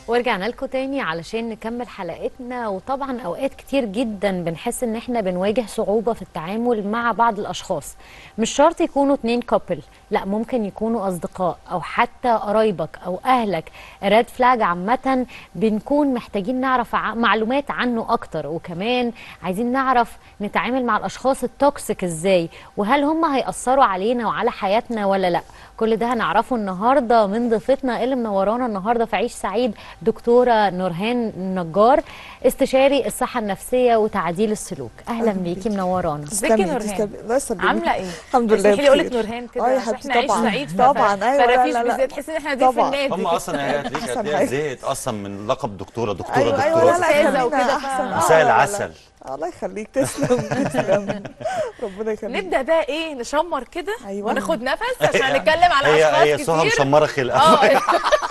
ورجعنا لكم تاني علشان نكمل حلقتنا وطبعا اوقات كتير جدا بنحس ان احنا بنواجه صعوبة في التعامل مع بعض الاشخاص مش شرط يكونوا اتنين كابل لا ممكن يكونوا اصدقاء او حتى قرايبك او اهلك ريد فلاج عامة بنكون محتاجين نعرف ع- معلومات عنه اكتر وكمان عايزين نعرف نتعامل مع الاشخاص التوكسيك ازاي وهل هم هيأثروا علينا وعلى حياتنا ولا لا كل ده هنعرفه النهارده من ضيفتنا اللي منورانا النهارده في عيش سعيد دكتوره نورهان النجار استشاري الصحه النفسيه وتعديل السلوك اهلا بيكي منورانا ازيك يا تسلمي، نورهان؟ تسلمي. الله يسلمك عامله ايه الحمد لله اسمحي لي اقول لك بخير. نورهان كده اه يا عشان حبيبتي احنا عيش طبعا سعيد ف- طبعا ايوه لا فرافيش لا لا بالذات تحسي ان احنا ضيف طبعا. النادي هم اصلا هي هتلاقيك أحسن هتلاقيها حاجة. زهقت اصلا من لقب دكتوره دكتوره ايوه ايوه دكتوره لا لا أستاذة خلينا وكده، احسن ف- آه، مساء لا، لا، لا. العسل الله يخليك تسلم تسلم ربنا يخليك نبدا بقى ايه نشمر كده أيوة. وناخد نفس عشان نتكلم على هي اشخاص هي سهى كتير مشمره خلقه اه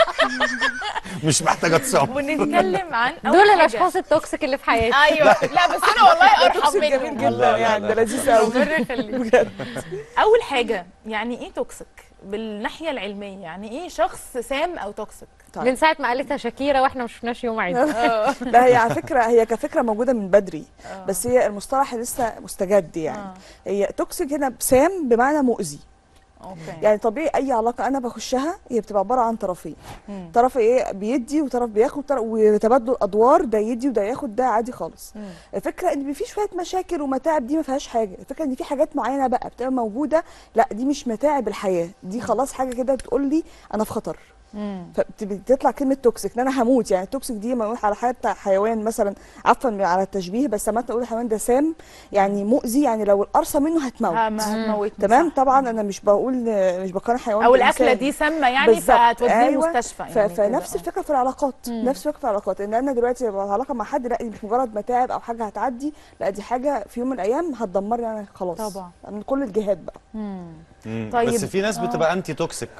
مش محتاجه تصمم ونتكلم عن أول دول حاجة. الاشخاص التوكسيك اللي في حياتي ايوه لا بس انا والله ارحم جميل منهم جدا لا، لا، يعني لا. ده لذيذ قوي ربنا يخليك بجد اول حاجه يعني ايه توكسيك بالناحيه العلميه يعني ايه شخص سام او توكسيك من ساعه ما قالتها شاكيرا واحنا ما شفناش يوم عيد لا هي على فكره هي كفكره موجوده من بدري بس هي المصطلح لسه مستجد يعني آه. هي توكسيك هنا سام بمعنى مؤذي اوكي يعني طبيعي اي علاقه انا بخشها هي بتبقى عباره عن طرفين مم. طرف ايه بيدي وطرف بياخد طرف وتبادل ادوار ده يدي وده ياخد ده عادي خالص مم. الفكره ان في شويه مشاكل ومتاعب دي ما فيهاش حاجه الفكره ان في حاجات معينه بقى بتبقى موجوده لا دي مش متاعب الحياه دي خلاص حاجه كده بتقول لي انا في خطر مم. فبتطلع كلمه توكسيك ان انا هموت يعني التوكسيك دي ما نقول على حتى حيوان مثلا عفوا على التشبيه بس لما نقول الحيوان ده سام يعني مؤذي يعني لو القرصه منه هتموت هم- هتموتني تمام صح. طبعا انا مش بقول مش بقارن حيوان او الاكله بإنسان. دي سامه يعني بالظبط. فهتوديني أيوة. المستشفى ف- يعني كده. فنفس آه. الفكره في العلاقات مم. نفس الفكره في العلاقات ان انا دلوقتي ببقى علاقه مع حد لا دي مش مجرد متاعب او حاجه هتعدي لا دي حاجه في يوم من الايام هتدمرني انا خلاص طبعا. من كل الجهات بقى مم. مم. طيب. بس في ناس آه. بتبقى انتي توكسيك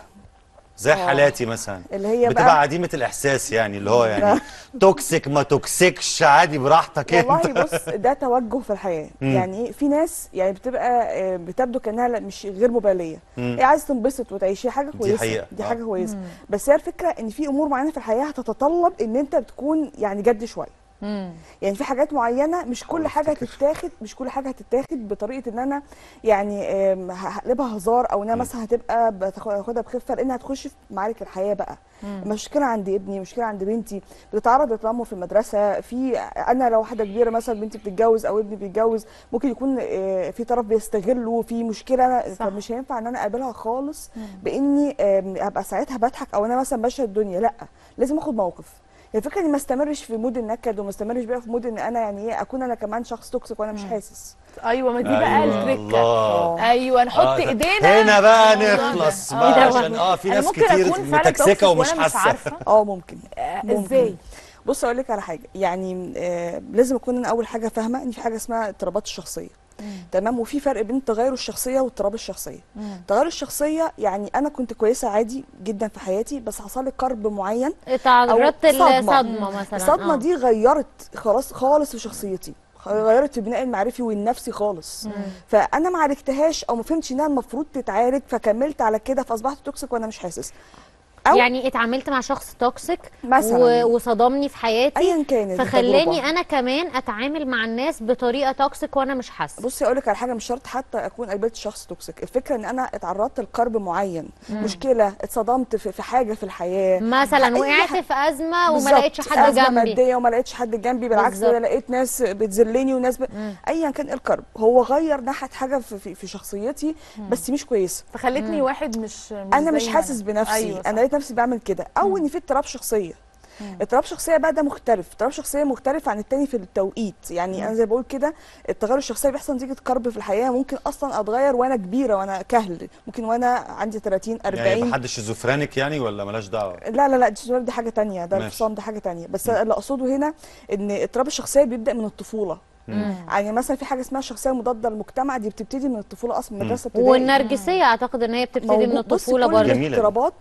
زي آه. حالاتي مثلا اللي هي بتبقى بقى عديمه الاحساس يعني اللي هو يعني توكسيك ما توكسيكش عادي براحتك والله انت بص ده توجه في الحياه مم. يعني ايه في ناس يعني بتبقى آه، بتبدو كانها لا- مش غير مباليه مم. هي عايزه تنبسط وتعيش هي حاجه دي كويسه حقيقة. دي آه. حاجه كويسه بس هي الفكره ان في امور معينه في الحياه هتتطلب ان انت بتكون يعني جد شويه مم. يعني في حاجات معينه مش كل حاول حاجه أفتكر. هتتاخد مش كل حاجه هتتاخد بطريقه ان انا يعني آم، هقلبها هزار او انها مم. مثلا هتبقى بتاخد- هاخدها بخفه لانها هتخش في معارك الحياه بقى مشكله عند ابني مشكله عند بنتي بتتعرض لتنمر في المدرسه في انا لو واحده كبيره مثلا بنتي بتتجوز او ابني بيتجوز ممكن يكون آه، في طرف بيستغله في مشكله أنا صح. فمش هينفع ان انا اقابلها خالص باني آم، ابقى ساعتها بضحك او انا مثلا باشا الدنيا لا لازم اخد موقف هي الفكره اني ما استمرش في مود النكد وما استمرش بقى في مود ان انا يعني ايه اكون انا كمان شخص توكسيك وانا مش حاسس ايوه ما دي بقى أيوة، التركه الله. ايوه نحط آه، ايدينا هنا بقى في الموضوع ده. نخلص آه. بقى ده عشان اه في أنا ناس ممكن كتير أكون فعلاً متكسكه توكسيك ومش وأنا مش حاسه عارفة. اه ممكن آه، ممكن. ازاي بص اقول لك على حاجه يعني آه لازم اكون انا اول حاجه فاهمه ان في حاجه اسمها اضطرابات الشخصيه تمام وفي فرق بين تغير الشخصيه واضطراب الشخصيه تغير الشخصيه يعني انا كنت كويسه عادي جدا في حياتي بس حصل لي كرب معين تعرضت أو صدمة. لصدمه مثلا الصدمه آه. دي غيرت خلاص خالص في شخصيتي غيرت في البناء المعرفي والنفسي خالص فانا ما عالجتهاش او ما فهمتش انها المفروض تتعالج فكملت على كده فاصبحت توكسيك وانا مش حاسس أو يعني اتعاملت مع شخص توكسيك مثلاً. و... وصدمني في حياتي ايا كانت فخلاني التجربة. انا كمان اتعامل مع الناس بطريقه توكسيك وانا مش حاسه بصي اقول لك على حاجه مش شرط حتى اكون قابلت شخص توكسيك الفكره ان انا اتعرضت لكرب معين مشكله اتصدمت في, في حاجه في الحياه مثلا أي وقعت حاجة. في ازمه وما بالظبط. لقيتش حد أزمة جنبي ماديه وما لقيتش حد جنبي بالعكس بالظبط. ده لقيت ناس بتذلني وناس ب... ايا كان إيه الكرب هو غير ناحيه حاجه في, في, في شخصيتي بس مش كويسه فخلتني واحد مش, مش انا زي مش ما حاسس بنفسي أيوة انا لقيت نفسي بعمل كده او ان في اضطراب شخصيه اضطراب شخصيه بقى ده مختلف اضطراب شخصيه مختلف عن التاني في التوقيت يعني انا زي بقول كده التغير الشخصيه بيحصل نتيجه كرب في الحياه ممكن اصلا اتغير وانا كبيره وانا كهل ممكن وانا عندي 30 40 يعني يبقى حد شيزوفرينيك يعني ولا ملاش دعوه لا لا لا دي دي حاجه تانية ده ماشي. الانفصام ده حاجه تانية بس اللي اقصده هنا ان اضطراب الشخصيه بيبدا من الطفوله يعني مثلا في حاجه اسمها الشخصيه المضاده للمجتمع دي بتبتدي من الطفوله اصلا من المدرسه ابتدائي والنرجسيه اعتقد ان هي بتبتدي من موجود. بص، الطفوله كل برضه جميلة دي. الاضطرابات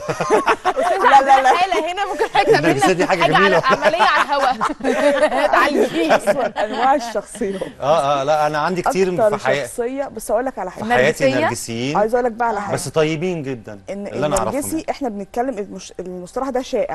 لا لا لا حاله هنا ممكن حاجه النرجسية دي حاجة حاجه على جميلة. عمليه على الهواء تعالجيه اصلا انواع الشخصيه اه اه لا انا عندي كتير أكتر في حياتي شخصيه بس اقول لك على في حاجه حياتي نرجسية؟ نرجسيين عايزه اقول لك بقى على حاجه بس طيبين جدا ان اللي انا اعرفهم النرجسي يعني. احنا بنتكلم المش... المصطلح ده شائع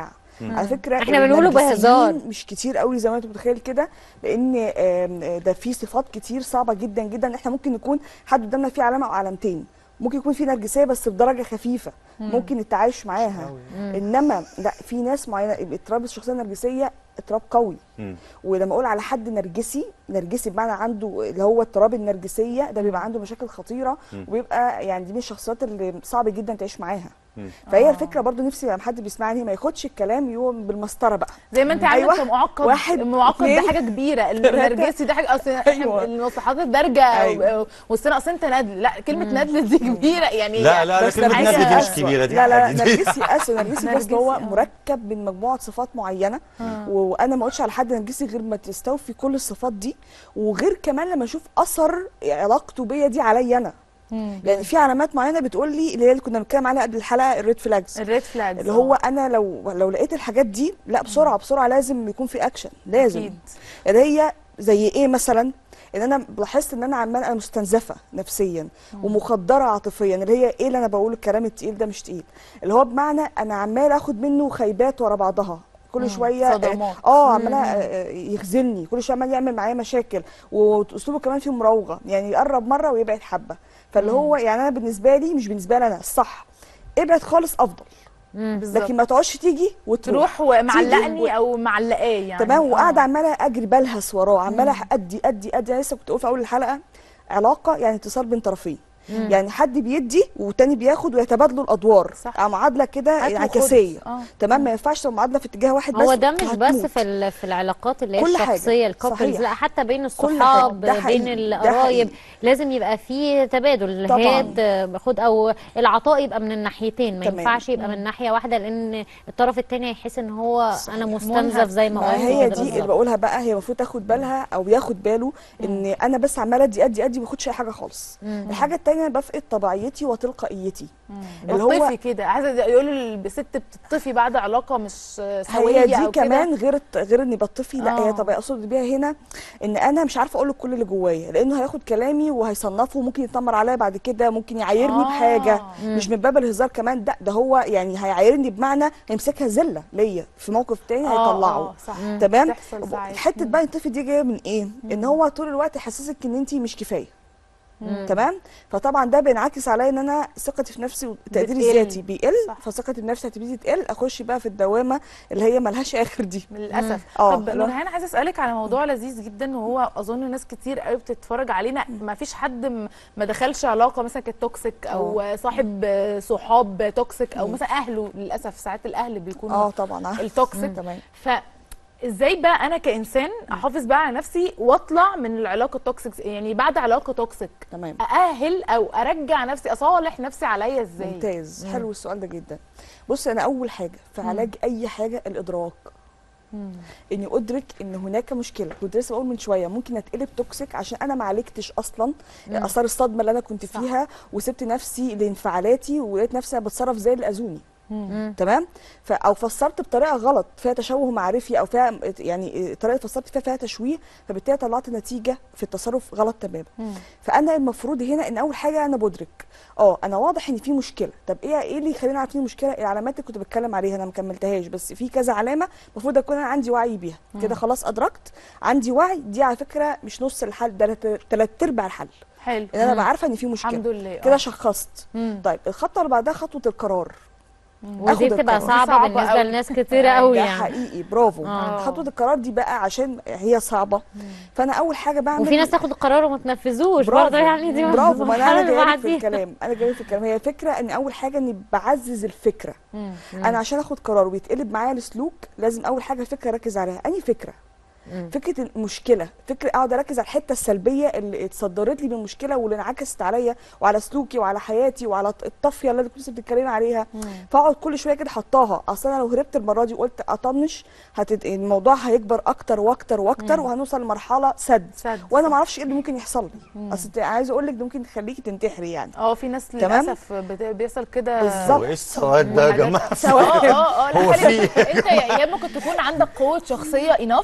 على فكره إحنا بنقوله النرجسيين بهزار. مش كتير قوي زي ما انت متخيل كده لان آم، ده في صفات كتير صعبه جدا جدا احنا ممكن نكون حد قدامنا فيه علامه او علامتين ممكن يكون في نرجسيه بس بدرجه خفيفه ممكن التعايش معاها انما لا في ناس معينه اضطراب الشخصيه النرجسيه اضطراب قوي مم. ولما اقول على حد نرجسي نرجسي بمعنى عنده اللي هو اضطراب النرجسيه ده بيبقى عنده مشاكل خطيره وبيبقى يعني دي من الشخصيات اللي صعب جدا تعيش معاها مم. فهي آه. الفكره برضو نفسي لما حد بيسمعني ما ياخدش الكلام يوم بالمسطره بقى زي ما انت عندك أيوة. معقد واحد، معقد ده اتنين، حاجه كبيره النرجسي ده حاجه اصل أيوة. المصطلحات الدارجه أيوة. والسنه اصل انت ندل لا كلمه ندل دي كبيره يعني لا لا لا بس كلمة نرجسي ندل دي مش أسوأ. كبيرة دي لا لا عادي. نرجسي اسوء نرجسي بس نرجسي، هو آه. مركب من مجموعه صفات معينه وانا ما اقولش على حد نرجسي غير ما تستوفي كل الصفات دي وغير كمان لما اشوف اثر علاقته بيا دي عليا انا يعني في علامات معينه بتقول لي اللي هي اللي كنا بنتكلم عليها قبل الحلقه الريد فلاجز الريد فلاج اللي هو انا لو لو لقيت الحاجات دي لا بسرعه بسرعه لازم يكون في اكشن لازم أكيد. اللي هي زي ايه مثلا ان انا لاحظت ان انا عمال انا مستنزفه نفسيا ومخدره عاطفيا اللي هي ايه اللي انا بقوله الكلام التقيل ده مش تقيل اللي هو بمعنى انا عمال اخد منه خيبات ورا بعضها كل شويه صدمات. اه عمال آه، يخذلني كل شويه عمال يعمل معايا مشاكل واسلوبه كمان فيه مراوغه يعني يقرب مره ويبعد حبه فاللي هو يعني انا بالنسبه لي مش بالنسبه لي انا الصح ابعد خالص افضل بالظبط لكن ما تقعدش تيجي وتروح تروح ومعلقني تيجي و- او معلقاه يعني تمام آه. وقاعده عماله اجري بلهس وراه عماله ادي ادي ادي انا لسه كنت اقول في اول الحلقه علاقه يعني اتصال بين طرفين يعني حد بيدي والتاني بياخد ويتبادلوا الادوار صح. آه، معادله كده هات وخد. انعكاسيه آه. تمام ما ينفعش تبقى معادله في اتجاه واحد بس هو ده مش بس هتموت. في ال- في العلاقات اللي هي كل حاجة. الشخصيه الكابلز صحيح. لا حتى بين كل حاجة. الصحاب ده بين حقيقي. ده القرايب حقيقي. لازم يبقى في تبادل طبعاً. هاد آه، خد او العطاء يبقى من الناحيتين ما تمام. ينفعش يبقى من ناحيه واحده لان الطرف الثاني هيحس ان هو صحيح. انا مستنزف منهك. زي ما ما قلت هي كده دي اللي بالظبط. بقولها بقى هي المفروض تاخد بالها او ياخد باله ان انا بس عماله ادي ادي ادي ما باخدش اي حاجه خالص الحاجه التانيه انا بفقد طبيعيتي وتلقائيتي اللي هو بتطفي كده عايزه يقولوا الست بتطفي بعد علاقه مش سويه هي دي او كده. كمان غير الت- غير اني بطفي لا آه. هي طبيعي اقصد بيها هنا ان انا مش عارفه اقول له كل اللي جوايا لانه هياخد كلامي وهيصنفه وممكن يتنمر عليا بعد كده ممكن يعايرني آه. بحاجه مش من باب الهزار كمان ده ده هو يعني هيعايرني بمعنى هيمسكها زله ليا في موقف تاني آه، هيطلعه آه، صح تمام بتحصل ساعات. حته بقى الطفل دي جايه من ايه ان هو طول الوقت يحسسك ان انت مش كفايه تمام فطبعا ده بينعكس عليا ان انا ثقتي في نفسي وتقديري بتقل. الذاتي بيقل صح. فثقتي بنفسي هتبتدي تقل اخش بقى في الدوامه اللي هي ملهاش اخر دي للاسف آه، طب لا. نورهان عايزه اسالك على موضوع لذيذ جدا وهو اظن ناس كتير قوي بتتفرج علينا ما فيش حد م- ما دخلش علاقه مثلا كانت توكسيك او صاحب صحاب توكسيك او مثلا اهله للاسف ساعات الاهل بيكونوا اه طبعا عارفة. التوكسيك تمام فازاي بقى انا كانسان احافظ بقى على نفسي واطلع من العلاقه التوكسيك يعني بعد علاقه توكسيك تمام ااهل او ارجع نفسي اصالح نفسي عليا ازاي ممتاز حلو السؤال ده جدا بص انا اول حاجه في علاج اي حاجه الادراك اني ادرك ان هناك مشكله كنت لسه بقول من شويه ممكن اتقلب توكسيك عشان انا ما عالجتش اصلا اثار الصدمه اللي انا كنت صح. فيها وسبت نفسي لانفعالاتي ولقيت نفسي أنا بتصرف زي اللي اذوني تمام ف او فسرت بطريقه غلط فيها تشوه معرفي او فيها يعني طريقه فسرت فيها فيها تشويه فبالتالي طلعت نتيجه في التصرف غلط تماما فانا المفروض هنا ان اول حاجه انا بدرك اه انا واضح ان في مشكله طب ايه ايه اللي يخليني اعرف ان مشكله العلامات اللي كنت بتكلم عليها انا ما كملتهاش بس في كذا علامه المفروض اكون انا عندي وعي بيها كده خلاص ادركت عندي وعي دي على فكره مش نص الحل ده ثلاث ارباع الحل حلو ان انا بقى عارفه ان في مشكله الحمد لله كده آه. شخصت مم. طيب الخطوه اللي بعدها خطوه القرار ودي آخد بتبقى القرار. صعبه, صعبة بالنسبه أوي. لناس كتيره قوي ده يعني حقيقي برافو آه. خطوه القرار دي بقى عشان هي صعبه فانا اول حاجه بعمل وفي ناس تاخد القرار وما تنفذوش برافو برضه يعني دي برافو ما انا المرحلة انا اللي جايه في بعديها. الكلام انا جايه في الكلام هي فكره ان اول حاجه اني بعزز الفكره مم. انا عشان اخد قرار ويتقلب معايا السلوك لازم اول حاجه الفكره اركز عليها انهي فكره فكره المشكله فكره اقعد اركز على الحته السلبيه اللي اتصدرت لي من المشكله واللي انعكست عليا وعلى سلوكي وعلى حياتي وعلى الطفيه اللي كنت لسه بتتكلمي عليها فاقعد كل شويه كده حطاها اصل انا لو هربت المره دي وقلت اطنش هتد... الموضوع هيكبر اكتر واكتر واكتر وهنوصل لمرحله سد سد. وانا ما اعرفش ايه اللي ممكن يحصل لي اصل عايزه اقول لك ده ممكن يخليكي تنتحري يعني اه في ناس تمام؟ للاسف بت- بيحصل كده بالظبط. هو ايه السواد ده يا وحاجات- جماعه اه اه اه لا هو خلي في بالك، انت يا ايام ممكن تكون عندك قوه شخصيه انف انك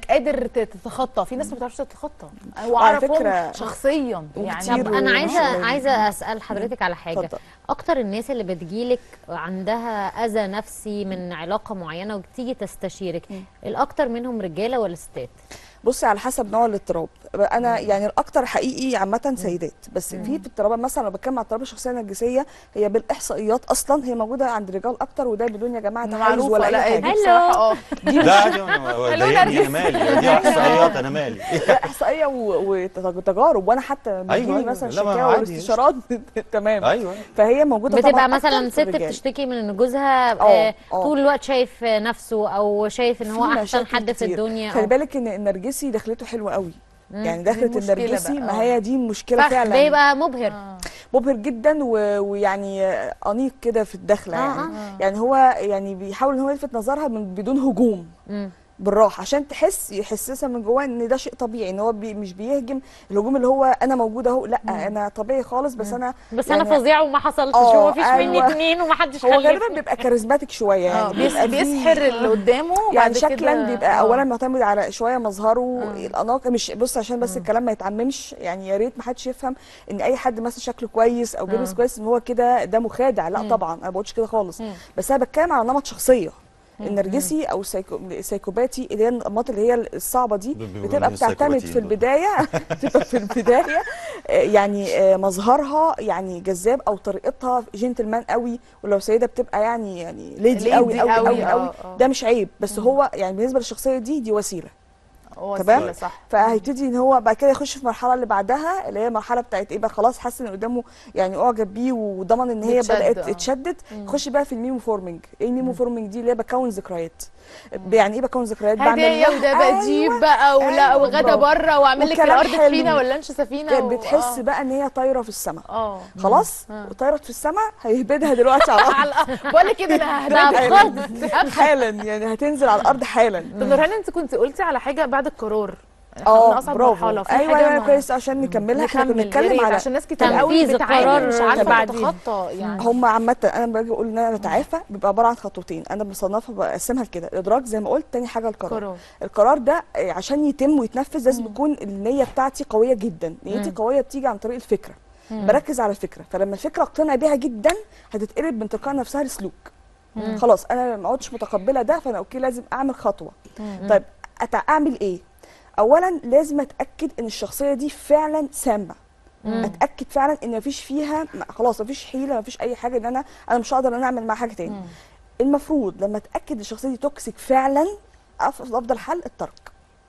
انك قادر ت- تتخطى في ناس ما بتعرفش تتخطى وعلى واعرفهم فكرة- شخصيا يعني وكتير طب انا و- عايزه قليلين. عايزه اسال حضرتك على حاجه اتفضل. اكتر الناس اللي بتجيلك عندها اذى نفسي من علاقه معينه وتيجي تستشيرك الاكتر منهم رجاله ولا ستات بصي على حسب نوع الاضطراب انا يعني الاكتر حقيقي عامه سيدات بس في في اضطرابات مثلا لو بتكلم عن اضطراب الشخصيه النرجسيه هي بالاحصائيات اصلا هي موجوده عند الرجال اكتر وده بدون يا جماعه تحيز معروفه ولا لا اي دي حاجه بصراحه اه لا عادي انا ضايقني انا مالي دي احصائيات انا مالي لا احصائيه و- وتجارب وانا حتى بيجي أيوة، لي أيوة. مثلا لا، ما شكاوى عادي. واستشارات تمام ايوه فهي موجوده طبعا بتبقى أكتر مثلا في ست الرجال. بتشتكي من ان جوزها اه، آه، اه. طول الوقت شايف نفسه او شايف ان هو في احسن مشاكل حد في كتير. الدنيا خلي أو بالك ان النرجسي دخلته حلوه قوي يعني دخلت المشكلة النرجسي بقى، ما اه. هي دي المشكله فخ فعلا بيبقى مبهر مبهر جدا و- ويعني انيق كده في الدخله آه، يعني آه. يعني هو يعني بيحاول ان هو يلفت نظرها من بدون هجوم مم. بالراحه عشان تحس يحسسها من جواه ان ده شيء طبيعي ان هو بي مش بيهجم الهجوم اللي هو انا موجود اهو لا انا طبيعي خالص بس انا بس يعني انا فظيع وما حصلتش اه، ومفيش مني أيوة. اتنين ومحدش هو غالبا خلفني بيبقى كاريزماتيك شويه اه يعني بيس- بيبقى فيه- بيسحر اللي قدامه يعني وبعد شكلا كده- بيبقى اه. اولا معتمد على شويه مظهره الاناقه مش بص عشان بس الكلام ما يتعممش يعني يا ريت ما حدش يفهم ان اي حد مثلا شكله كويس او بيلبس كويس ان هو كده ده مخادع لا طبعا انا ما بقولش كده خالص بس انا بتكلم على نمط شخصيه النرجسي او السيكو- السيكوباتي اللي هي الانماط اللي هي الصعبه دي دول بيبقوا بتبقى من بتعتمد السايكوباتيين في دول. البدايه بتبقى في البدايه آه، يعني آه، مظهرها يعني جذاب او طريقتها جنتلمان قوي ولو سيده بتبقى يعني يعني ليدي قوي ليدي قوي قوي، قوي اه، قوي اه. ده مش عيب بس هو يعني بالنسبه للشخصيه دي دي وسيله هو تمام؟ وسيلة، صح فهيبتدي ان هو بعد كده يخش في المرحله اللي بعدها اللي هي المرحله بتاعت ايه بقى خلاص حس ان قدامه يعني اعجب بيه وضمن ان هي بيتشد، بدات اه. اتشدت يخش بقى في الميمو فورمينج ايه الميمو فورمينج دي اللي هي بكون ذكريات يعني ايه بكون ذكريات هدايا لها- وده بجيب أيوة، بقى ولا أيوة، وغدا برافو. بره واعمل لك في وكلام الارض حلو. سفينه ولا انش سفينه كانت و- بتحس اه. بقى ان هي طايره في السماء اه خلاص طايره في السماء هيهبدها دلوقتي على الارض على بقول لك كده انا هداك حالا حالا يعني هتنزل على الارض حالا طب نورهان انت كنت قلتي على حاجه بعد القرار احنا اه قلنا اصعب برافو مرحله في ايوه حاجه ايوه ما- كويس عشان نكملها احنا كنا نكمل يا بنتكلم ريت، على عشان ناس كتير قوي تنفيذ بتعاني القرار مش عارفه بعدين. تتخطى يعني هم عامة انا باجي اقول ان انا نتعافى بيبقى عباره عن خطوتين انا بصنفها بقسمها لكده الادراك زي ما قلت تاني حاجه القرار قرار. القرار ده آه، عشان يتم ويتنفذ لازم يكون النيه بتاعتي قويه جدا نيتي قويه بتيجي عن طريق الفكره بركز على الفكره فلما الفكره اقتنع بيها جدا هتتقلب من تلقاء نفسها لسلوك خلاص انا ما عدتش متقبله ده فانا اوكي لازم اعمل خطوه طيب أتع- اعمل ايه اولا لازم اتاكد ان الشخصيه دي فعلا سامه اتاكد فعلا ان مفيش فيها م- خلاص مفيش حيله مفيش اي حاجه ان انا انا مش هقدر ان انا اعمل معاها حاجه تاني المفروض لما اتاكد الشخصيه دي توكسيك فعلا أف- افضل حل الترك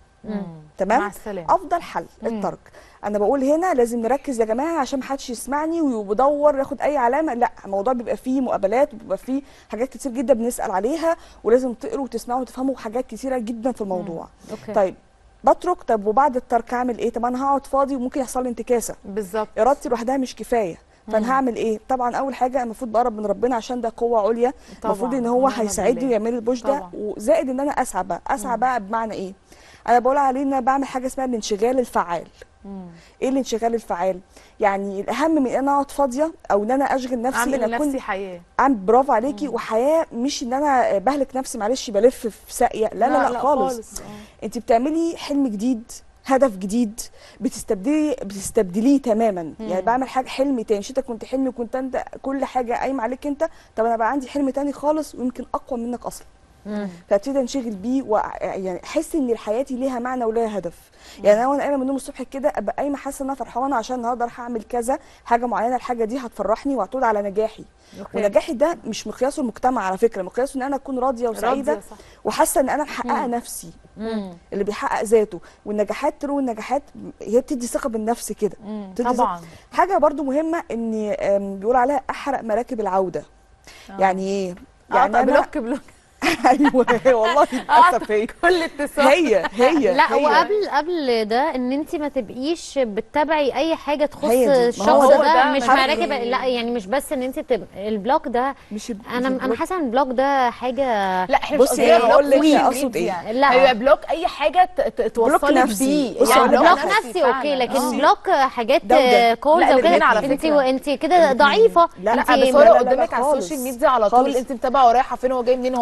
تمام مع السلامه افضل حل الترك انا بقول هنا لازم نركز يا جماعه عشان محدش يسمعني ويدور ياخد اي علامه لا الموضوع بيبقى فيه مقابلات وبيبقى فيه حاجات كتير جدا بنسال عليها ولازم تقروا وتسمعوا وتفهموا حاجات كتيره جدا في الموضوع اوكي طيب بترك طب وبعد الترك اعمل ايه طب انا هقعد فاضي وممكن يحصل لي انتكاسه بالظبط ارادتي لوحدها مش كفايه فانا هعمل ايه طبعا اول حاجه المفروض بقرب من ربنا عشان ده قوه عليا طبعاً. المفروض ان هو ونعم هيساعدني بالله. ويعمل لي البوش ده طبعاً. وزائد ان انا اسعى بقى اسعى بقى بمعنى ايه انا بقول عليه ان انا بعمل حاجه اسمها الانشغال الفعال ايه الانشغال الفعال يعني الاهم من ان انا اقعد فاضيه او ان انا اشغل نفسي اعمل ان اكون لنفسي حياه عم برافو عليكي وحياه مش ان انا بهلك نفسي معلش بلف في ساقيه لا لا لا, لا خالص آه. انت بتعملي حلم جديد هدف جديد بتستبدلي بتستبدليه تماما يعني بعمل حاجه حلم تاني مش انت كنت حلم كنت انت كل حاجه قايمه عليك انت طب انا بقى عندي حلم تاني خالص ويمكن اقوى منك اصلا فابتدي انشغل بيه و... يعني احس ان حياتي ليها معنى وليها هدف يعني انا وانا قايمه من النوم الصبح كده ابقى قايمه حاسه ان انا فرحانه عشان النهارده راح اعمل كذا حاجه معينه الحاجه دي هتفرحني وهتعود على نجاحي أوكي. ونجاحي ده مش مقياسه المجتمع على فكره مقياسه ان انا اكون راضيه وسعيده راضية، صح. وحاسه ان انا محققه نفسي اللي بيحقق ذاته والنجاحات ترو النجاحات هي بتدي ثقه بالنفس كده بتدي ثقة. طبعا حاجه برضو مهمه ان آم، بيقول عليها احرق مراكب العوده يعني ايه يعني يعني انا بلوك بلوك ايوه والله للاسف هي كل اتصال هي هي لا هي. وقبل قبل ده ان انت ما تبقيش بتتابعي اي حاجه تخص هي دي. ما هو الشخص هو ده, ده مش حرق مراكب ال- لا يعني مش بس ان انت تبقى البلوك ده مش ال- انا مش انا حاسه ان البلوك ده حاجه لا احنا بصي، مش قصدنا أنا هقول لك بلوك أقصد ويد إيه. يعني. لا. هيبقى بلوك اي حاجه ت- ت- توصلك نفسي. بيه بصي، يعني أقول لك بلوك على نفسي اوكي لكن آه. بلوك حاجات ده وده. كولز لا، او الاتنين كده على انت فكرة. انت كده ضعيفه لا، لا انت بس هو لا، لو لا، لا، قدامك على خالص. السوشيال ميديا على طول خالص. انت متابعه ورايحه فين هو جاي منين هو متابع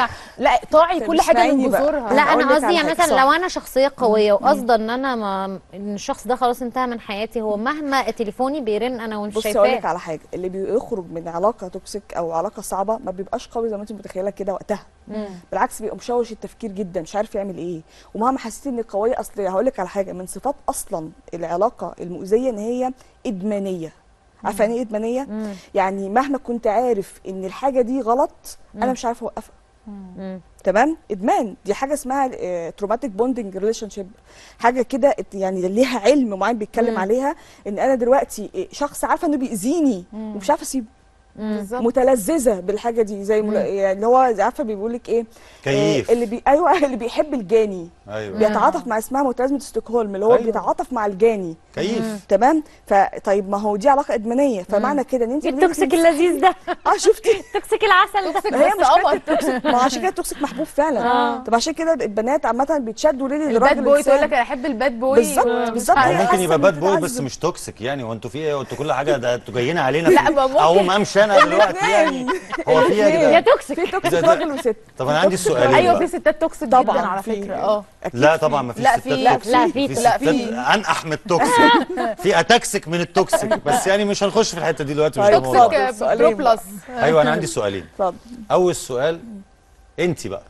بتاع لا طاعي طب كل حاجه من اسمعيني بقى. جذورها لا أقول انا لك قصدي على يعني حاجة. مثلا صح. لو انا شخصيه قويه وقصدا ان انا ما ان الشخص ده خلاص انتهى من حياتي هو مهما تليفوني بيرن انا ومش بصي اقول لك شايفاه على حاجه اللي بيخرج من علاقه توكسيك او علاقه صعبه ما بيبقاش قوي زي ما انت متخيله كده وقتها بالعكس بيبقى مشوش التفكير جدا مش عارف يعمل ايه ومهما حسيتي انك قويه اصل هقول لك على حاجه من صفات اصلا العلاقه المؤذيه ان هي ادمانيه عارفه يعني ايه ادمانيه يعني مهما كنت عارف ان الحاجه دي غلط انا مش عارفه اوقفها مم. تمام ادمان دي حاجه اسمها تروماتيك بوندنج ريليشن شيب حاجه كده ات- يعني ليها علم معين بيتكلم مم. عليها ان انا دلوقتي إيه، شخص عارفه انه بيأذيني ومش عارفه اسيبه بالظبط متلذذه بالحاجه دي زي مل... يعني اللي هو عارفه بيقول لك ايه كيف. آه، اللي بي... ايوه اللي بيحب الجاني ايوه بيتعاطف مع اسمها متلازمه ستوكهولم اللي هو أيوة. بيتعاطف مع الجاني كيف تمام فطيب ما هو دي علاقه ادمانيه فمعنى كده ان انت ايه التوكسيك اللذيذ ده اه شفتي توكسيك العسل ده توكسيك ما هي بس مشكله قمر التوكسيك ما هو عشان كده التوكسيك محبوب فعلا آه. طب عشان كده البنات عامه بيتشدوا ليه الباد للراجل بوي تقول السام. لك انا احب الباد بوي بالظبط، ومش بالظبط. عارف. هو ممكن أصلاً يبقى باد بوي بس بتتعذب. مش توكسيك يعني هو انتوا في ايه انتوا كل حاجه ده انتوا جايين علينا لا، في- ما ممكن. اقوم امشي انا دلوقتي يعني هو في ايه يا يا جدعان توكسيك في توكسيك ده- ده- راجل وست طب أنا عندي توكسيك سؤالين راجل. ايوه بقى. في ستات توكسيك طبعاً جدا على في. فكره اه أكيد لا في. طبعا ما فيش لا، ستات في- لا، توكسيك. لا، في- في لا، ستات في. انقح من التوكسيك في اتاكسك من التوكسيك بس يعني مش هنخش في الحته دي دلوقتي مش طيب، ده الموضوع اتفضل. توكسيك سؤالين برو بقى. بلس ايوه انا عندي سؤالين اتفضل اول سؤال انت بقى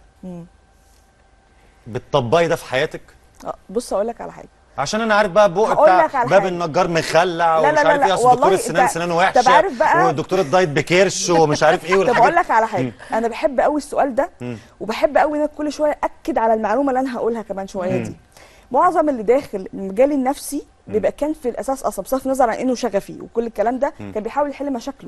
بتطبقي ده في حياتك آه، بص اقول لك على حاجه عشان انا عارف بقى بق هقول لك بتاع على باب حاجة. النجار مخلع لا، ومش لا، لا، عارف لا، ايه اصل دكتور والله السنان أنت- سنانه طب وحشه عارف بقى- ودكتور الدايت بكرش ومش عارف ايه طب اقول والحاجات لك على حاجه انا بحب قوي السؤال ده وبحب قوي انك كل شويه اكد على المعلومه اللي انا هقولها كمان شويه دي معظم اللي داخل المجال النفسي بيبقى كان في الاساس اصلا بصرف النظر عن انه شغفي وكل الكلام ده كان بيحاول يحل مشاكله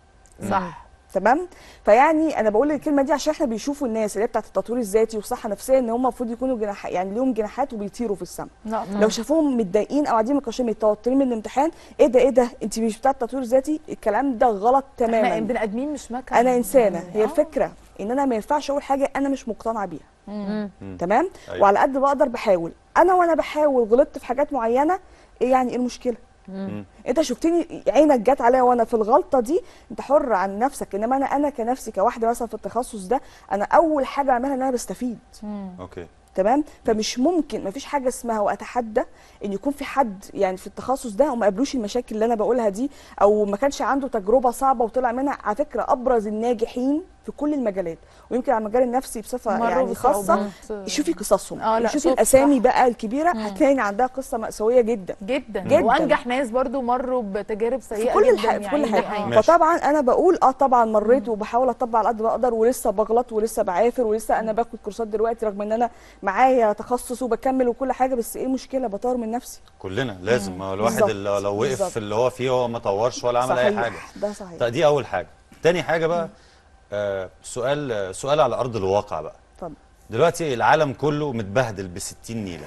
صح تمام فيعني انا بقول الكلمه دي عشان احنا بيشوفوا الناس اللي هي بتاعت التطوير الذاتي والصحه النفسيه ان هم المفروض يكونوا جناح يعني ليهم جناحات وبيطيروا في السماء لا لو شافوهم متضايقين او قاعدين مكشرين متوترين من الامتحان ايه ده ايه ده انت مش بتاعت التطوير الذاتي الكلام ده غلط احنا تماما بني ادمين مش مكن انا انسانه يعني هي آه. الفكره ان انا ما ينفعش اقول حاجه انا مش مقتنعه بيها مم. تمام أيوة. وعلى قد ما اقدر بحاول انا وانا بحاول غلطت في حاجات معينه ايه يعني ايه المشكله انت شفتني عينك جت عليا وانا في الغلطه دي انت حر عن نفسك انما انا انا كنفسي كواحده مثلا في التخصص ده انا اول حاجه اعملها ان انا بستفيد اوكي تمام فمش ممكن مفيش حاجه اسمها واتحدى ان يكون في حد يعني في التخصص ده وما قابلوش المشاكل اللي انا بقولها دي او ما كانش عنده تجربه صعبه وطلع منها على فكره ابرز الناجحين في كل المجالات ويمكن على المجال النفسي بصفه مروا يعني خاصه بصعوبات. شوفي قصصهم اه لا، شوفي شوف، الاسامي صح. بقى الكبيره هتلاقي إن عندها قصه مأساويه جدا جدا. جدا. وانجح ناس برضو مروا بتجارب سيئه في كل جدا الح... في كل يعني. حاجه آه. ماشي. فطبعا انا بقول اه طبعا مريت وبحاول اطبق على قد ما اقدر ولسه بغلط ولسه بعافر ولسه انا باخد كورسات دلوقتي رغم ان انا معايا تخصص وبكمل وكل حاجه بس ايه المشكله بطور من نفسي كلنا لازم ما هو الواحد بالظبط، اللي لو وقف بالظبط. في اللي هو فيه هو ما طورش ولا عمل اي صحيح، حاجه ده صحيح طيب دي اول حاجه تاني حاجه بقى آه سؤال آه، سؤال على ارض الواقع بقى اتفضل دلوقتي العالم كله متبهدل ب 60 نيله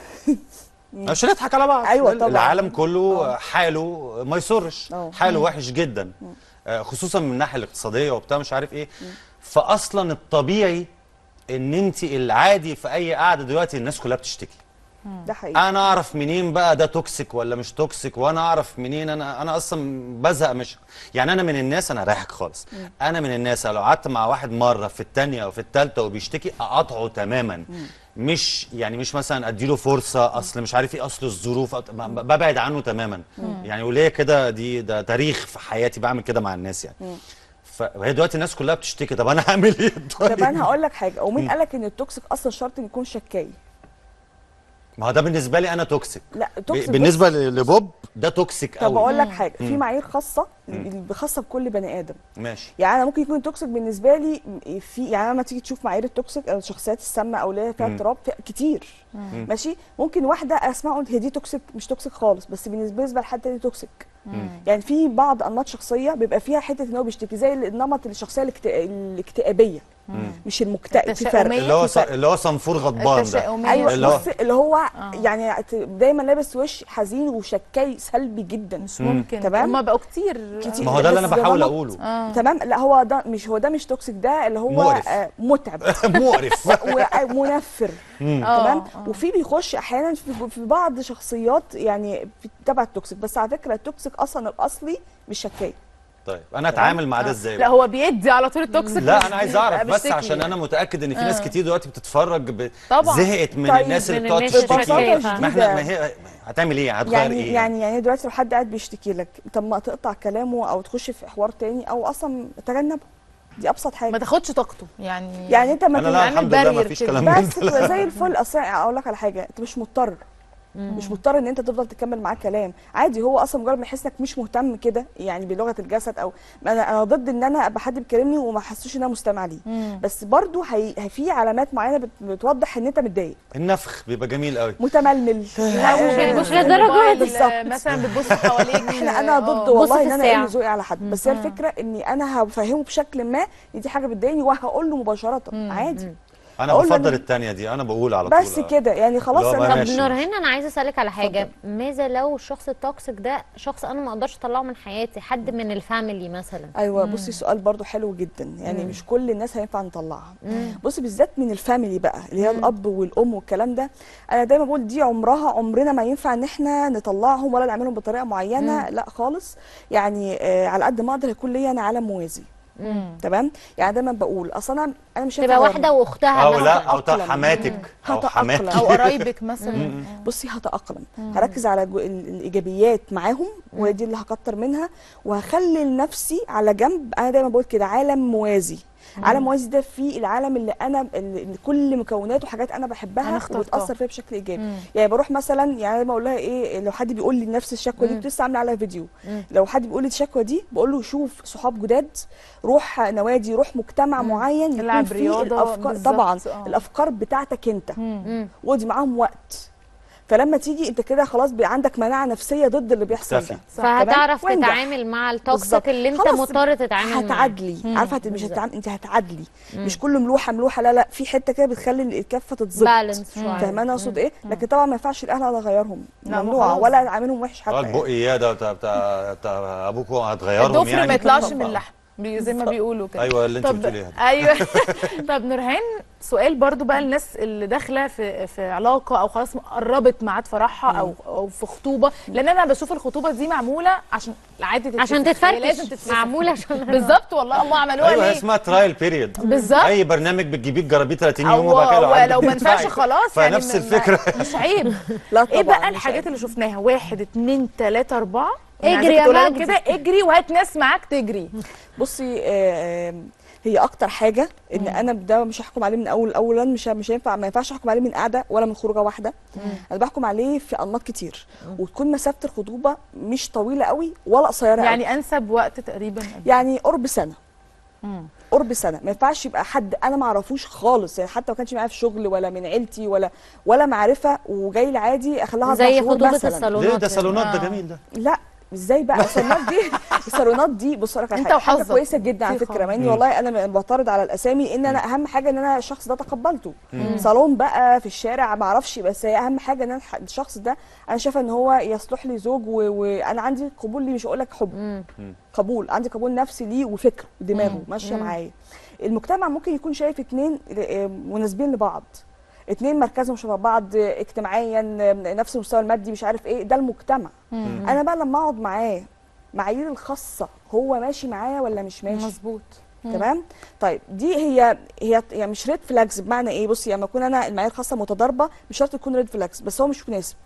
مش هنضحك على بعض أيوة طبعا. العالم كله حاله ما يسرش أه. حاله وحش جدا آه، خصوصا من الناحيه الاقتصاديه وبتاع مش عارف ايه فاصلا الطبيعي ان انت العادي في اي قعده دلوقتي الناس كلها بتشتكي ده حقيقي انا اعرف منين بقى ده توكسيك ولا مش توكسيك وانا اعرف منين انا انا اصلا بزهق مش يعني انا من الناس انا رايحك خالص انا من الناس لو قعدت مع واحد مره في الثانيه او في الثالثه وبيشتكي اقاطعه تماما مش يعني مش مثلا اديله فرصه اصل مش عارف ايه اصل الظروف أو- ب- ببعد عنه تماما يعني وليه كده دي ده تاريخ في حياتي بعمل كده مع الناس يعني فهي دلوقتي الناس كلها بتشتكي طب انا هعمل ايه طب طيب انا هقول لك حاجه ومين قال لك ان التوكسيك اصلا شرط إن يكون شكاي ما هو ده بالنسبه لي انا توكسيك لا ب- التوكسيك بالنسبه بص- ل- لبوب ده توكسيك طب قوي اقول لك حاجه في معايير خاصه خاصه بكل بني ادم ماشي يعني انا ممكن يكون توكسيك بالنسبه لي م- في يعني لما تيجي تشوف معايير التوكسيك او الشخصيات السامه او اللي هي فيها مم. اضطراب في كتير ماشي ممكن واحده اسمع اقول هي دي توكسيك مش توكسيك خالص بس بالنسبه لحد تاني توكسيك يعني في بعض انماط شخصيه بيبقى فيها حته ان هو بيشتكي زي النمط الشخصيه الاكت- الاكتئابيه مش المكتئب في فرق التشاؤمية. اللي هو في فرق. اللي هو صنفور غضبان ده التشاؤمية. ايوه اللي هو- بص اللي هو يعني ت- دايما لابس وش حزين وشكاي سلبي جدا مش ممكن تمام. هما بقوا كتير كتير. ما هو ده اللي انا بس ده بحاول نمط. اقوله اه تمام لا هو ده مش هو ده مش توكسيك ده اللي هو مقرف. آه متعب مقرف ومنفر تمام وفي بيخش احيانا في, في بعض شخصيات يعني في- تبع التوكسيك بس على فكره التوكسيك اصلا الاصلي مش شكاي طيب انا اتعامل مع ده ازاي لا هو بيدي على طول التوكسيك لا مش انا عايز بيبقى اعرف بس بيشتكي عشان يعني. انا متاكد ان في ناس آه. كتير دلوقتي بتتفرج ب... طبعا. زهقت من طيب، الناس اللي من بتقعد الناس تشتكي الشكاية. ما احنا ما هي هتعمل ايه هتغير يعني ايه يعني يعني دلوقتي لو حد قاعد بيشتكي لك طب ما تقطع كلامه او تخش في حوار تاني او اصلا تجنبه دي ابسط ما حاجه تاخدش طاقته يعني يعني انت ما انا لا تبقى- الحمد لله ما barrier فيش كده. كلام من بس ده تبقى زي الفل اصل اقول لك على حاجه انت مش مضطر مش مضطر ان انت تفضل تكمل معاه كلام عادي هو اصلا مجرد ما يحس انك مش مهتم كده يعني بلغه الجسد او ما انا انا ضد ان انا ابقى حد بيكلمني وما حسوش ان انا مستمع ليه مم. بس برضو هي هي في علامات معينه بت- بتوضح ان انت متضايق النفخ بيبقى جميل قوي متململ لا آه، مش للدرجة الموبايل، دي. آه، مثلا بتبص حواليك احنا انا آه. ضد بص والله في ان انا الساعة. اقل ذوقي على حد بس هي الفكره اني انا هفهمه بشكل ما ان دي حاجه بتضايقني وهقول له مباشره عادي انا أقول له بفضل أنا- الثانيه دي انا بقول على طول بس كده يعني خلاص اللي هو بقى انا طب ماشي. نورهان انا عايزه اسالك على حاجه ماذا لو الشخص التوكسيك ده شخص انا ما اقدرش اطلعه من حياتي حد من الفاميلي مثلا ايوه بصي سؤال برضو حلو جدا يعني مش كل الناس هينفع نطلعها بصي بالذات من الفاميلي بقى اللي هي الاب والام والكلام ده انا دايما بقول دي عمرها عمرنا ما ينفع ان احنا نطلعهم ولا نعملهم بطريقه معينه لا خالص يعني آه على قد ما اقدر يكون ليا انا عالم موازي مم. تمام يعني دايما بقول اصل انا انا مش تبقى هينفع واحده واختها او مثلا لا او هتأقلم. حماتك او هتأقلم. حماتك او قرايبك مثلا بصي هتأقلم هركز على جو- ال- الايجابيات معاهم وهي دي اللي هكتر منها وهخلي لنفسي على جنب انا دايما بقول كده عالم موازي عالم موازي ده فيه العالم اللي انا اللي اللي كل مكوناته حاجات انا أنا بحبها اخترتها. وبتاثر فيا بشكل ايجابي مم. يعني بروح مثلا يعني دايما اقول لها ايه لو حد بيقول لي نفس الشكوى دي كنت لسه عامله عليها فيديو لو حد بيقول لي الشكوى دي بقول له شوف صحاب جداد روح نوادي روح مجتمع معين يكون العب فيه رياضة، الافكار بالظبط، طبعا آه. الافكار بتاعتك انت مم. وادي معاهم وقت فلما تيجي انت كده خلاص بقى عندك مناعه نفسيه ضد اللي بيحصل مختفي. ده فهتعرف تمام؟ وانجح. تتعامل مع بالظبط. التوكسيك اللي انت خلاص مضطر تتعامل معاه هتعادلي مم. عارفه هت... مش بالظبط. هتعامل انت هتعادلي مش كل ملوحه ملوحه لا لا في حته كده بتخلي الكفه تتظبط بالانس شويه فاهمانه اقصد ايه لكن طبعا ما ينفعش الاهل على اغيرهم لا، ما ممنوع خلاص. ولا اعاملهم وحش حتى اه يعني. البق ايه ده بتاع بتاع بتاع ابوكوا هتغيرهم الضفر يعني ما يطلعش من طبعا. اللحم بي- زي ما بيقولوا كده ايوه اللي انت طب بتقوليها دي. ايوه طب نورهان سؤال برضو بقى الناس اللي داخله في في علاقه او خلاص قربت ميعاد فرحها او او في خطوبه لان انا بشوف الخطوبه دي معموله عشان عادي تتفسخ. عشان هي تتفركش لازم تتفسخ معموله عشان بالظبط والله هم عملوها ايوه هي ليه اسمها ترايل بيريد بالظبط اي برنامج بتجيبيه تجربيه 30 يوم أو وبعد كده لو عجبك لو ما تدفعي. ينفعش خلاص يعني فنفس ما- الفكره مش عيب لا ايه طبعا بقى مش الحاجات عيب. اللي شفناها واحد اتنين تلاته اربعه اجري يا لهم مجدي. كده اجري وهات ناس معاك تجري بصي آه، آه، هي اكتر حاجه ان انا ده مش هحكم عليه من اول اولا مش مش هينفع ما ينفعش احكم عليه من قعده ولا من خروجه واحده انا بحكم عليه في انماط كتير وتكون مسافه الخطوبه مش طويله قوي ولا قصيره قوي يعني انسب وقت تقريبا قد إيه؟ يعني قرب سنه مم. قرب سنه ما ينفعش يبقى حد انا ما اعرفوش خالص يعني حتى ما كانش معايا في شغل ولا من عيلتي ولا ولا معرفه وجاي لي عادي اخليها أربع زي شهور خطوبه مثلا الصالونات ليه ده كده. صالونات ده آه. جميل ده لا ازاي بقى الصالونات دي الصالونات دي بص لك على انت حاجه حاجه وحظك. كويسه جدا على كتير فكره خالص. مع اني والله انا بعترض على الاسامي ان انا اهم حاجه ان انا الشخص ده تقبلته صالون بقى في الشارع ما اعرفش بس هي اهم حاجه ان انا الح- الشخص ده انا شايفه ان هو يصلح لي زوج و- وانا عندي قبول ليه مش هقول لك حب قبول عندي قبول نفسي ليه وفكر ودماغه ماشيه معايا المجتمع ممكن يكون شايف اتنين آه، مناسبين لبعض اتنين مركزهم شبه بعض آه، اجتماعيا آه، نفس المستوى المادي مش عارف ايه ده المجتمع انا بقى لما اقعد معاه معايير الخاصه هو ماشي معايا ولا مش ماشي مظبوط تمام طيب دي هي هي هي مش ريد فلاجز بمعنى ايه بصي لما اكون انا المعايير الخاصه متضاربه مش شرط تكون ريد فلاجز بس هو مش مناسب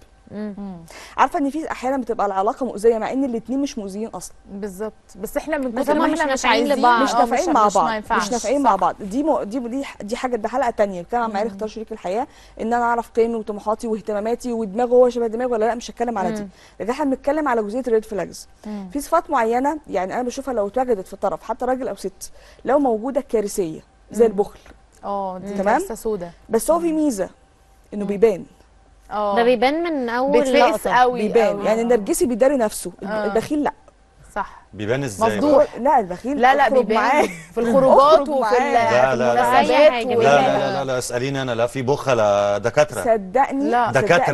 عارفه ان في احيانا بتبقى العلاقه مؤذيه مع ان الاثنين مش مؤذيين اصلا بالظبط بس احنا من بس كتر هما ما مش احنا مش نافعين عايزين لبعض. مش آه، نافعين مع ما بعض ينفعش. مش نافعين صح. مع بعض دي م... دي دي دي حاجه ده حلقه تانية بتكلم عن معايير اختيار شريك الحياه ان انا اعرف قيمي وطموحاتي واهتماماتي ودماغه هو شبه دماغي ولا لا مش هتكلم على دي لكن احنا بنتكلم على جزئيه الريد فلاجز في صفات معينه يعني انا بشوفها لو اتوجدت في طرف حتى راجل او ست لو موجوده كارثيه زي البخل اه دي تمام؟ كارثه سودا بس هو في ميزه انه بيبان اه ده بيبان من اول بيتفقس لقطه قوي بيبان قوي. يعني آه. النرجسي بيداري نفسه آه. البخيل لا صح بيبان ازاي مفضوح. بقى؟ لا البخيل لا لا اخرج بيبان معاه في الخروجات اخرج وفي معاه. لا، ال- لا، لا. في أي المناسبات حاجة و- بيبان. لا لا لا لا اساليني انا لا في بخله دكاتره صدقني لا. صدقني دكاترة.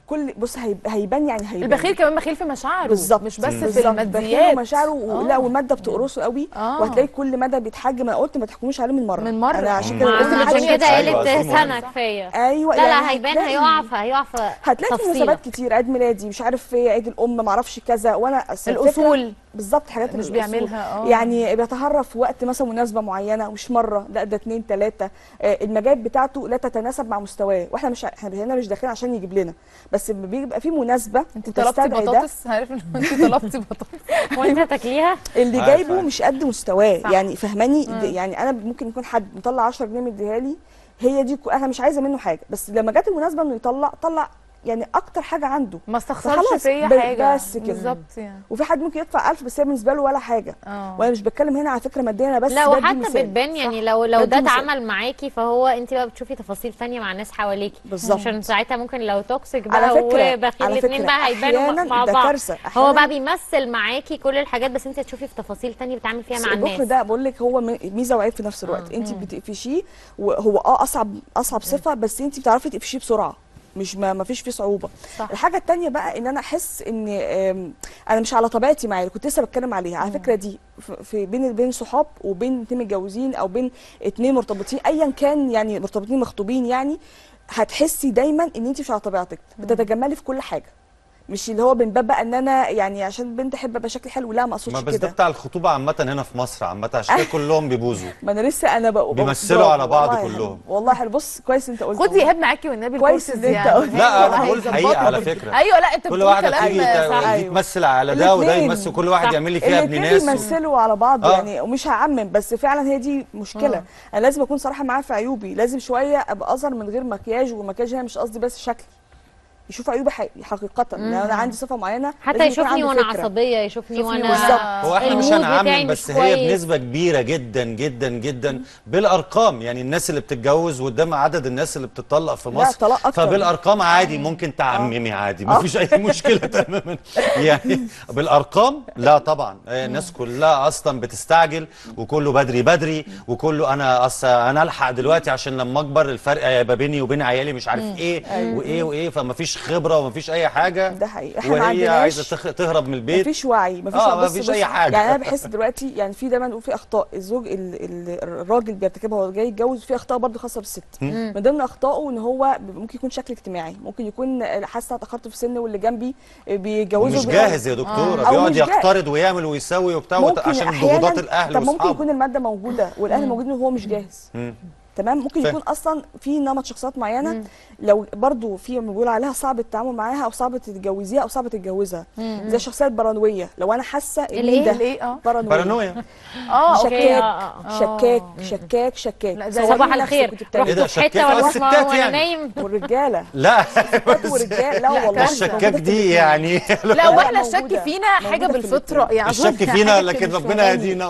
كل بص هيب- هيبان يعني هيبان البخيل كمان بخيل في مشاعره بالظبط مش بس في بالظبط. الماديات بخيل ومشاعره و... آه. لا والماده بتقرصه قوي آه. وهتلاقي كل مدى بيتحجم انا قلت ما تحكموش عليه من مره من مرة. انا عشان مم. كده ما- قلت ما عشان حدش- كده أيوة، قالت أظن سنه مهم. كفايه ايوه لا يعني لا هيبان هتلاقي- هيقع في هيقع في هتلاقي في تفصيلة. مناسبات كتير عيد ميلادي مش عارف ايه عيد الام ما اعرفش كذا وانا أصل الفكرة- الاصول بالظبط حاجات مش الأصول. بيعملها اه يعني بيتهرب في وقت مثلا مناسبه معينه مش مره لا ده اتنين تلاته آه، المجال بتاعته لا تتناسب مع مستواه واحنا مش احنا هنا مش داخلين عشان يجيب لنا بس لما بيبقى في مناسبه انت طلبتي وتستدعي ده، بطاطس عارف ان انت طلبتي بطاطس وانت تاكليها اللي عارف، جايبه عارف. مش قد مستواه صح. يعني فهماني د- يعني انا ممكن يكون حد مطلع 10 جنيه مديها لي هي دي كو- انا مش عايزه منه حاجه بس لما جت المناسبه انه يطلع طلع يعني اكتر حاجه عنده ما استخسرش فخلاص، فيا ب- حاجه بس كده. بالظبط يعني وفي حد ممكن يدفع 1000 بس هي بالنسبه له ولا حاجه اه وانا مش بتكلم هنا على فكره ماديا انا بس لا بدي وحتى مثال. بتبان يعني لو لو بدي ده مثال. اتعمل معاكي فهو انت بقى بتشوفي تفاصيل تانية مع الناس حواليكي بالظبط. عشان ساعتها ممكن لو توكسيك على بقى فكرة- وبخيل على الاثنين فكرة بقى هيبانوا أحياناً مع ده بعض كارثة. هو أحياناً- بقى بيمثل معاكي كل الحاجات بس انت تشوفي في تفاصيل تانية بيتعامل فيها مع البخل الناس ده بقول لك هو م- ميزه وعيب في نفس الوقت انت بتقفشيه وهو اه اصعب اصعب صفه بس انت بتعرفي تقفشيه بسرعه مش ما, ما فيش فيه صعوبه صح. الحاجه التانية بقى ان انا احس ان آم، انا مش على طبيعتي معاه كنت لسه بتكلم عليها على فكره دي ف- في بين بين صحاب وبين اتنين متجوزين او بين اتنين مرتبطين ايا كان يعني مرتبطين مخطوبين يعني هتحسي دايما ان انت مش على طبيعتك بتتجملي في كل حاجه مش اللي هو من باب بقى ان انا يعني عشان بنت احب ابقى شكلي حلو لا ما ما اقصدش بس ده كده بتاع الخطوبه عامه هنا في مصر عامه عشان كده كلهم بيبوظوا ما انا لسه انا بقى بيمثلوا برافو، على بعض والله حلو. كلهم. والله حلو بص كويس انت قلت خدي والله. ايهاب معاكي والنبي كويس الكورسز إن أنت يعني قلت. لا انا والله بقول هيظبطك. حقيقه على فكره ايوه لا انت كل بتقول واحده كلام تيجي صح. ت- أيوة. يتمثل على ده وده الاتنين. يمثل كل واحد صح. يعمل لي فيها ابن الاتنين ناس و... بيمثلوا على بعض آه. يعني ومش هعمم بس فعلا هي دي مشكله آه. انا لازم اكون صراحه معاه في عيوبي لازم شويه ابقى اظهر من غير مكياج ومكياج هنا مش قصدي بس شكلي يشوف عيوبي حقيقي- حقيقه يعني انا عندي صفه معينه حتى لازم يكون يشوفني عنده وانا فكرة. عصبيه يشوفني شوفني وانا بالظبط. هو احنا مش المود بتاعي هنعمم مش بس هي كويس. بنسبه كبيره جدا جدا جدا بالارقام يعني الناس اللي بتتجوز قدام عدد الناس اللي بتطلق في لا، مصر طلاق أكتر. فبالارقام عادي ممكن تعممي عادي ما فيش اي مشكله تماما يعني بالارقام لا طبعا آه، الناس كلها اصلا بتستعجل وكله بدري بدري وكله انا اصل انا الحق دلوقتي عشان لما اكبر الفرق هيبقى بيني وبين عيالي مش عارف ايه وايه وايه فما فيش خبره وما فيش اي حاجه ده حقيقي. إحنا ما وهي عندناش- عايزه تخ- تهرب من البيت مفيش وعي مفيش آه، وعي. بص- مفيش بص، أي حاجة. يعني انا بحس دلوقتي يعني في دايما نقول في اخطاء الزوج ال ال الراجل بيرتكبها وهو جاي يتجوز في اخطاء برضه خاصه بالست من ضمن اخطائه ان هو بيبقى ممكن يكون شكل اجتماعي ممكن يكون حاسه اتاخرت في السن واللي جنبي بيتجوزوا مش بي- جاهز يا دكتوره أو بيقعد مش جاهز. يقترض ويعمل ويسوي وبتاع وت- ممكن عشان أحياناً- ضغوطات الاهل طب ممكن يكون واصحابه الماده موجوده والاهل موجودين وهو مش جاهز مم. تمام ممكن فاهم. يكون اصلا في نمط شخصيات معينه لو برضو في بيقول عليها صعب التعامل معاها او صعب تتجوزيها او صعب تتجوزها زي الشخصيه البارانويه لو انا حاسه ان الإيه؟ ده الايه اه بارانويا بارانويا اه شكاك اوكي آه، آه، آه. شكاك شكاك شكاك لا، زي صوري صباح نفسك الخير وأنت بتعملي. إيه ده، رحت في حته شكاك؟ ولا آه، اسمع الستات وانا يعني. نايم والرجاله لا ستات ورجال لا والله الشكاك دي يعني لا لا، واحنا الشك موجودة. فينا حاجه موجودة في بالفطره الاتنين. يعني الشك أظن فينا حاجة لكن مش ربنا فاهماني. يهدينا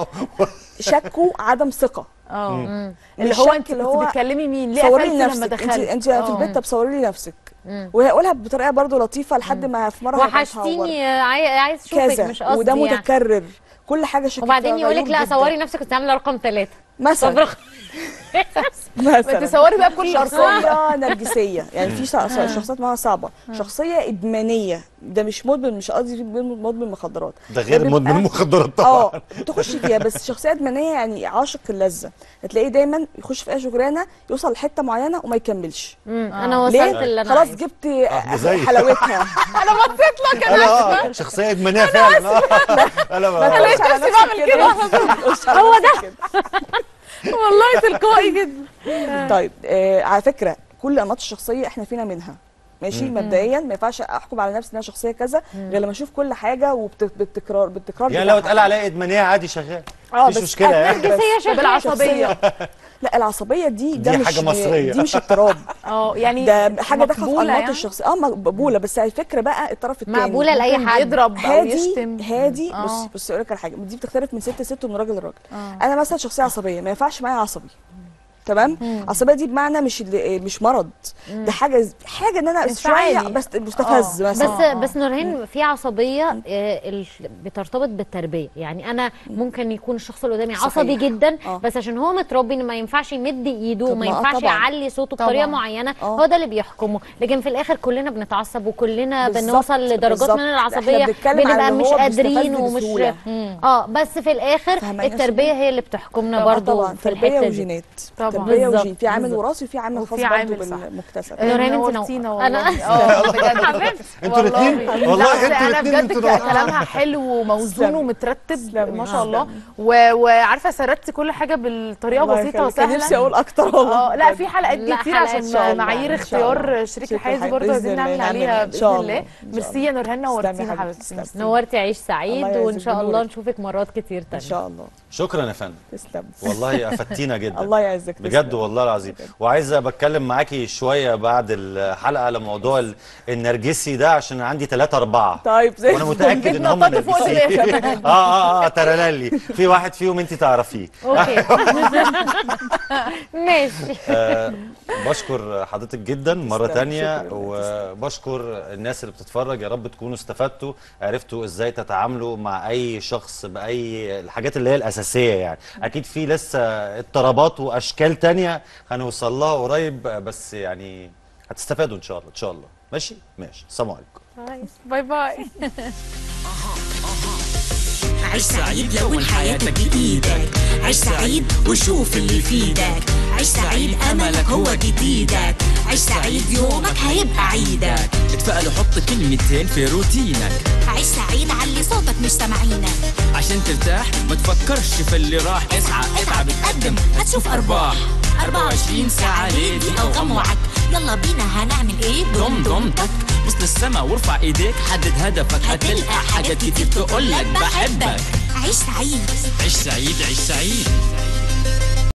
شكوا عدم ثقه اه مش اللي هو شك انت اللي كنت هو بتكلمي مين ليه صوري قفلتي لي لما نفسك انت دخلت انت في آه. البيت طب صوري لي نفسك وهقولها بطريقه برضو لطيفه لحد ما في مره هبقى أصور. وحشتيني عاي- عايز اشوفك كذا مش قصدي وده يعني. متكرر كل حاجه شكل وبعدين يقول لك لا صوري نفسك كنت عامله رقم ثلاثة مثلا صبر مثلا تصوري بقى بكل الارقام شخصيه نرجسيه يعني في شخ- شخصيات معاها صعبه شخصيه ادمانيه ده مش مدمن مش قصدي في مدمن مخدرات ده غير بيبقى- مدمن المخدرات اه طبعا تخش فيها بس شخصيه ادمانيه يعني عاشق اللذه هتلاقيه دايما يخش في اي شغلانه يوصل لحته معينه وما يكملش انا وصلت ليه اللي انا خلاص عايزاه. جبت آه، زي. حلاوتها انا بصيت لك انا اه شخصيه ادمانيه فعلا آه. انا ما بقى- تقولش على نفسك كده هو ده والله تلقائي جدا طيب آه على فكره كل انماط الشخصيه احنا فينا منها ماشي مبدئيا ما ينفعش احكم على نفسي انها شخصيه كذا غير لما اشوف كل حاجه وبالتكرار بالتكرار يعني لو بتاعها. اتقال عليا ادمانيه عادي شغال اه مفيش بس مشكله يعني نرجسية شغالة. بالعصبيه لا العصبيه دي ده دي مش حاجة مصرية. دي مش اضطراب اه يعني ده حاجه داخله في مقبولة انماط يعني؟ الشخصيه اه مقبوله بس الفكره بقى الطرف الثاني مقبولة لأي ممكن حد يضرب او هادي يشتم هادي آه. بص بص اقول لك على حاجه دي بتختلف من ست لست ومن راجل لراجل آه. انا مثلا شخصيه عصبيه ما ينفعش معايا عصبي تمام عصبيه دي بمعنى مش ال- مش مرض ده حاجه حاجه ان انا انفعالي. شويه بس مستفز آه. مثلا بس بس نورهان في عصبيه آه، ال- بترتبط بالتربيه يعني انا ممكن يكون الشخص اللي قدامي صحيح. عصبي جدا آه. بس عشان هو متربي ان ما ينفعش يمد ايده طب وما ما آه ينفعش طبعاً. يعلي صوته بطريقه طبعاً. معينه آه. هو ده اللي بيحكمه لكن في الاخر كلنا بنتعصب وكلنا بالظبط، بنوصل لدرجات بالظبط. من إحنا العصبيه بنتكلم على بنبقى اللي مش هو قادرين بيستفز ومش بسهولة. اه بس في الاخر فاهماني التربيه هي اللي بتحكمنا طبعاً، برضو طبعا في تربيه الحته دي وجينات طبعاً. تربيه بالظبط، وجين في عامل بالظبط. وراثي وفي عامل وفي خاص برضه عامل صح. بالمكتسب نورهان، انت نورتينا نو- والله أنا- اه بجد انتوا الاتنين والله والله انتوا انا الاتنين بجد انتوا ك- كلامها حلو وموزون تسلمي. ومترتب تسلمي. ما شاء الله تسلمي. و- وعارفه سردتي كل حاجه بالطريقه الله بسيطه يخليك. كان نفسي وسهله اقول اكتر والله اه لا في حلقات لا، كتير حلقات إن شاء عشان الله. معايير إن شاء الله. اختيار شريك شريك الحياه دي الحياة برضه بإذن عايزين الله نعمل نعملها. عليها إن شاء باذن الله. الله إن شاء ميرسي يا نورهان تسلمي نورتينا يا حبيبتي حبيبتي. تسلمي. نورتي عيش سعيد الله وان يعزك شاء الله بنورك. نشوفك مرات كتير ان تانية شاء الله شكرا يا فندم تسلم والله افدتينا جدا الله يعزك بجد تسلم. والله العظيم وعايز بتكلم معاكي شويه بعد الحلقه على موضوع ال- النرجسي ده عشان عندي ثلاثة أربعة طيب زي وانا متاكد ان هم بيتنططوا فوق نرجسيين دماغك. اه اه اه ترللي في واحد فيهم انت تعرفيه اوكي ماشي آه بشكر حضرتك جدا مرة تسلم، تانية شكراً. وبشكر الناس اللي بتتفرج يا رب تكونوا استفدتوا عرفتوا ازاي تتعاملوا مع اي شخص بأي الحاجات اللي هي الأساسية يعني أكيد في لسه اضطرابات وأشكال تانية هنوصل لها قريب بس يعني هتستفادوا إن شاء الله إن شاء الله ماشي ماشي السلام عليكم باي باي عيش سعيد لون حياتك بإيدك عيش سعيد وشوف اللي يفيدك عيش سعيد أملك هو جديدك عيش سعيد يومك هيبقى عيدك اتفقل وحط كلمتين في روتينك عيش سعيد علي صوتك مش سامعينك عشان ترتاح ما تفكرش في اللي راح اسعى اتعب اتقدم هتشوف ارباح 24 ساعة ليل دي اوغام وعك يلا بينا هنعمل ايه ضم ضمتك بص للسما وارفع ايديك حدد هدفك هتلقى حاجات كتير تقولك بحبك عيش سعيد عيش سعيد عيش سعيد